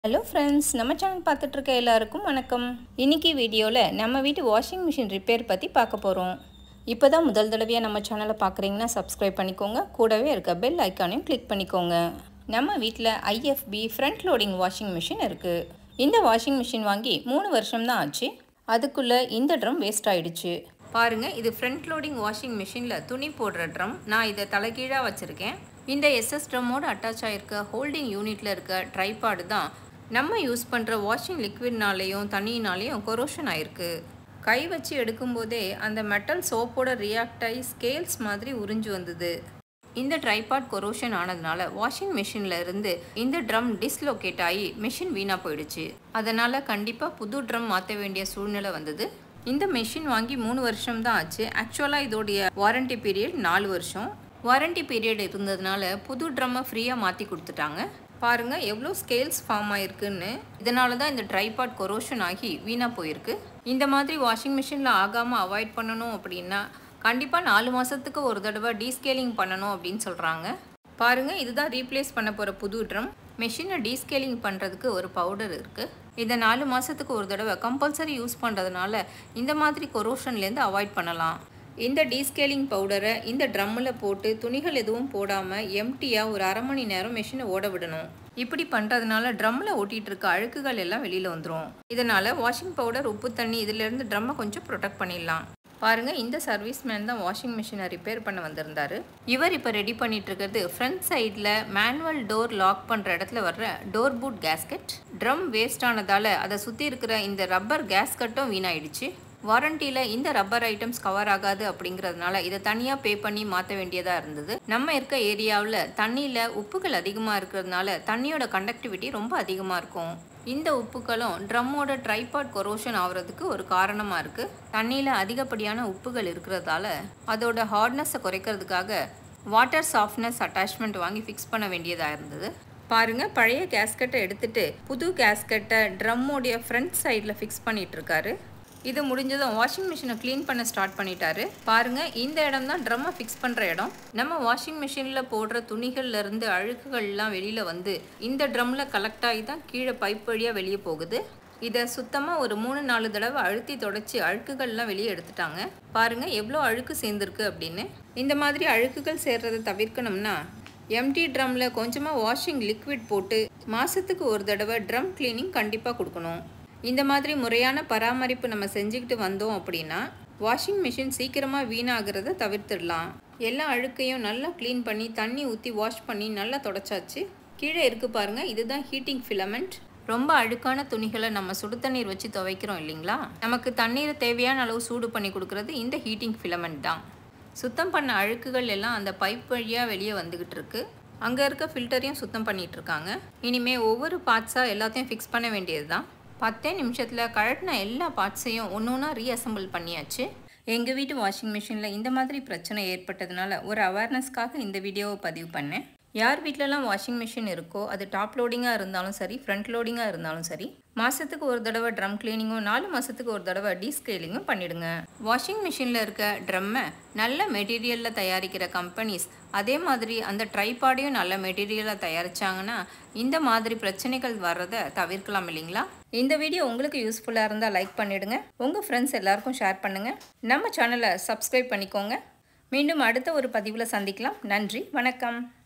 hello friends நம்ம channel பார்த்துட்ருக்க எல்லாருக்கும் வணக்கம் இன்னைக்கு வீடியோவில் நம்ம வீட்டு வாஷிங் மிஷின் ரிப்பேர் பற்றி பார்க்க போகிறோம் இப்போ தான் முதல் தடவையாக நம்ம சேனலை பார்க்குறீங்கன்னா சப்ஸ்கிரைப் பண்ணிக்கோங்க கூடவே இருக்க பெல் ஐக்கானையும் கிளிக் பண்ணிக்கோங்க நம்ம வீட்டில் IFB front loading washing machine இருக்குது இந்த வாஷிங் மிஷின் வாங்கி மூணு வருஷம் தான் ஆச்சு அதுக்குள்ளே இந்த ட்ரம் வேஸ்ட் ஆயிடுச்சு பாருங்கள் இது ஃப்ரண்ட் லோடிங் வாஷிங் மிஷினில் துணி போடுற ட்ரம் நான் இதை தலைகீழாக வச்சுருக்கேன் இந்த எஸ்எஸ் ட்ரம்மோடு அட்டாச் ஆகிருக்க ஹோல்டிங் யூனிட்டில் இருக்க ட்ரைபாடு தான் நம்ம யூஸ் பண்ணுற வாஷிங் லிக்விட்னாலேயும் தண்ணியினாலேயும் கொரோஷன் ஆயிருக்கு கை வச்சு எடுக்கும்போதே அந்த மெட்டல் சோப்போட ரியாக்ட் ஆகி ஸ்கேல்ஸ் மாதிரி உறிஞ்சு வந்தது இந்த ட்ரைபாட் கொரோஷன் ஆனதுனால வாஷிங் மிஷினில் இருந்து இந்த ட்ரம் டிஸ்லோகேட் ஆகி மிஷின் வீணாக போயிடுச்சு அதனால் கண்டிப்பாக புது ட்ரம் மாற்ற வேண்டிய சூழ்நிலை வந்தது இந்த மிஷின் வாங்கி மூணு வருஷம் தான் ஆச்சு ஆக்சுவலாக இதோடைய வாரண்டி பீரியட் நாலு வருஷம் வாரண்டி பீரியட் இருந்ததுனால புது ட்ரம்மை ஃப்ரீயாக மாற்றி கொடுத்துட்டாங்க பாருங்க எவ்வளோ ஸ்கேல்ஸ் ஃபார்ம் ஆயிருக்குன்னு இதனால தான் இந்த ட்ரைபாட் கொரோஷன் ஆகி வீணாக போயிருக்கு இந்த மாதிரி வாஷிங் மிஷினில் ஆகாமல் அவாய்ட் பண்ணணும் அப்படின்னா கண்டிப்பாக நாலு மாதத்துக்கு ஒரு தடவை டீஸ்கேலிங் பண்ணணும் அப்படின்னு சொல்கிறாங்க பாருங்க இதுதான் ரீப்ளேஸ் பண்ண போகிற புது ட்ரம் மிஷினை டீஸ்கேலிங் பண்ணுறதுக்கு ஒரு பவுடர் இருக்குது இதை நாலு மாதத்துக்கு ஒரு தடவை கம்பல்சரி யூஸ் பண்ணுறதுனால இந்த மாதிரி கொரோஷன்லேருந்து அவாய்ட் பண்ணலாம் இந்த டீஸ்கேலிங் பவுடரை இந்த ட்ரம்மில் போட்டு துணிகள் எதுவும் போடாமல் எம்டியாக ஒரு அரை மணி நேரம் மிஷினை ஓட விடணும் இப்படி பண்ணுறதுனால ட்ரம்மில் ஓட்டிகிட்டு இருக்க அழுக்குகள் எல்லாம் வெளியில் வந்துடும் இதனால் வாஷிங் பவுடர் உப்பு தண்ணி இதிலேருந்து ட்ரம்மை கொஞ்சம் ப்ரொடெக்ட் பண்ணிடலாம் பாருங்கள் இந்த சர்வீஸ் மேன் தான் வாஷிங் மிஷினை ரிப்பேர் பண்ண வந்திருந்தாரு இவர் இப்போ ரெடி பண்ணிட்டு இருக்கிறது ஃப்ரண்ட் சைடில் மேனுவல் டோர் லாக் பண்ணுற இடத்துல வர்ற door boot gasket drum waste ஆனதால் அதை சுற்றி இருக்கிற இந்த ரப்பர் கேஸ்கட்டும் வீணாயிடுச்சு வாரண்டியில் இந்த ரப்பர் ஐட்டம்ஸ் கவர் ஆகாது அப்படிங்கிறதுனால இதை தனியாக பே பண்ணி மாற்ற வேண்டியதாக இருந்தது நம்ம இருக்க ஏரியாவில் தண்ணியில் உப்புகள் அதிகமாக இருக்கிறதுனால தண்ணியோட கண்டக்டிவிட்டி ரொம்ப அதிகமாக இருக்கும் இந்த உப்புகளும் ட்ரம்மோட ட்ரைபாட் கொரோஷன் ஆகிறதுக்கு ஒரு காரணமாக இருக்குது தண்ணியில் அதிகப்படியான உப்புகள் இருக்கிறதால அதோட ஹார்ட்னஸை குறைக்கிறதுக்காக வாட்டர் சாஃப்ட்னஸ் அட்டாச்மெண்ட் வாங்கி ஃபிக்ஸ் பண்ண வேண்டியதாக இருந்தது பாருங்க பழைய கேஸ்கெட்டை எடுத்துட்டு புது கேஸ்கெட்டை ட்ரம்மோடைய ஃப்ரண்ட் சைடில் ஃபிக்ஸ் பண்ணிட்டு இருக்காரு இது முடிஞ்சதும் வாஷிங் மிஷினை க்ளீன் பண்ண ஸ்டார்ட் பண்ணிட்டாரு பாருங்க இந்த இடம் தான் ட்ரம்மை ஃபிக்ஸ் பண்ணுற இடம் நம்ம வாஷிங் மிஷினில் போடுற துணிகள்ல இருந்து அழுக்குகள்லாம் வெளியில் வந்து இந்த ட்ரம்மில் கலெக்ட் ஆகி தான் கீழே பைப் வழியாக வெளியே போகுது இதை சுத்தமாக ஒரு மூணு நாலு தடவை அழுத்தி தொடச்சி அழுக்குகள்லாம் வெளியே எடுத்துட்டாங்க பாருங்க எவ்வளோ அழுக்கு சேர்ந்துருக்கு அப்படின்னு இந்த மாதிரி அழுக்குகள் சேர்றதை தவிர்க்கணும்னா எம்டி ட்ரம்மில் கொஞ்சமாக வாஷிங் லிக்விட் போட்டு மாதத்துக்கு ஒரு தடவை ட்ரம் க்ளீனிங் கண்டிப்பாக கொடுக்கணும் இந்த மாதிரி முறையான பராமரிப்பு நம்ம செஞ்சுக்கிட்டு வந்தோம் அப்படின்னா வாஷிங் மிஷின் சீக்கிரமாக வீணாகிறத தவிர்த்துடலாம் எல்லா அழுக்கையும் நல்லா க்ளீன் பண்ணி தண்ணி ஊற்றி வாஷ் பண்ணி நல்லா தொடச்சாச்சு கீழே இருக்கு பாருங்க இதுதான் ஹீட்டிங் ஃபிலமெண்ட் ரொம்ப அழுக்கான துணிகளை நம்ம சுடு தண்ணீர் வச்சு துவைக்கிறோம் இல்லைங்களா நமக்கு தண்ணீரை தேவையான அளவு சூடு பண்ணி கொடுக்கறது இந்த ஹீட்டிங் ஃபிலமெண்ட் தான் சுத்தம் பண்ண அழுக்குகள் எல்லாம் அந்த பைப் வழியாக வெளியே வந்துக்கிட்டு இருக்கு அங்கே இருக்க ஃபில்டரையும் சுத்தம் பண்ணிட்டு இருக்காங்க இனிமே ஒவ்வொரு பார்ட்ஸாக எல்லாத்தையும் ஃபிக்ஸ் பண்ண வேண்டியது தான் பத்தே நிமிஷத்தில் கழட்டின எல்லா பார்ட்ஸையும் ஒன்று ஒன்றா ரீஅசம்பிள் பண்ணியாச்சு எங்கள் வீட்டு வாஷிங் மிஷினில் இந்த மாதிரி பிரச்சனை ஏற்பட்டதுனால ஒரு அவேர்னஸ்க்காக இந்த வீடியோவை பதிவு பண்ணேன் யார் வீட்டிலலாம் வாஷிங் மிஷின் இருக்கோ அது டாப் லோடிங்காக இருந்தாலும் சரி ஃப்ரண்ட் லோடிங்காக இருந்தாலும் சரி மாதத்துக்கு ஒரு தடவை ட்ரம் கிளீனிங்கும் நாலு மாதத்துக்கு ஒரு தடவை டீஸ்கேலிங்கும் பண்ணிடுங்க வாஷிங் மிஷினில் இருக்க ட்ரம்மை நல்ல மெட்டீரியலில் தயாரிக்கிற கம்பெனிஸ் அதே மாதிரி அந்த ட்ரைபாடையும் நல்ல மெட்டீரியலாக தயாரித்தாங்கன்னா இந்த மாதிரி பிரச்சனைகள் வர்றதை தவிர்க்கலாம் இல்லைங்களா இந்த வீடியோ உங்களுக்கு யூஸ்ஃபுல்லாக இருந்தால் லைக் பண்ணிவிடுங்க உங்கள் ஃப்ரெண்ட்ஸ் எல்லாருக்கும் ஷேர் பண்ணுங்கள் நம்ம சேனலை சப்ஸ்கிரைப் பண்ணிக்கோங்க மீண்டும் அடுத்த ஒரு பதிவில் சந்திக்கலாம் நன்றி வணக்கம்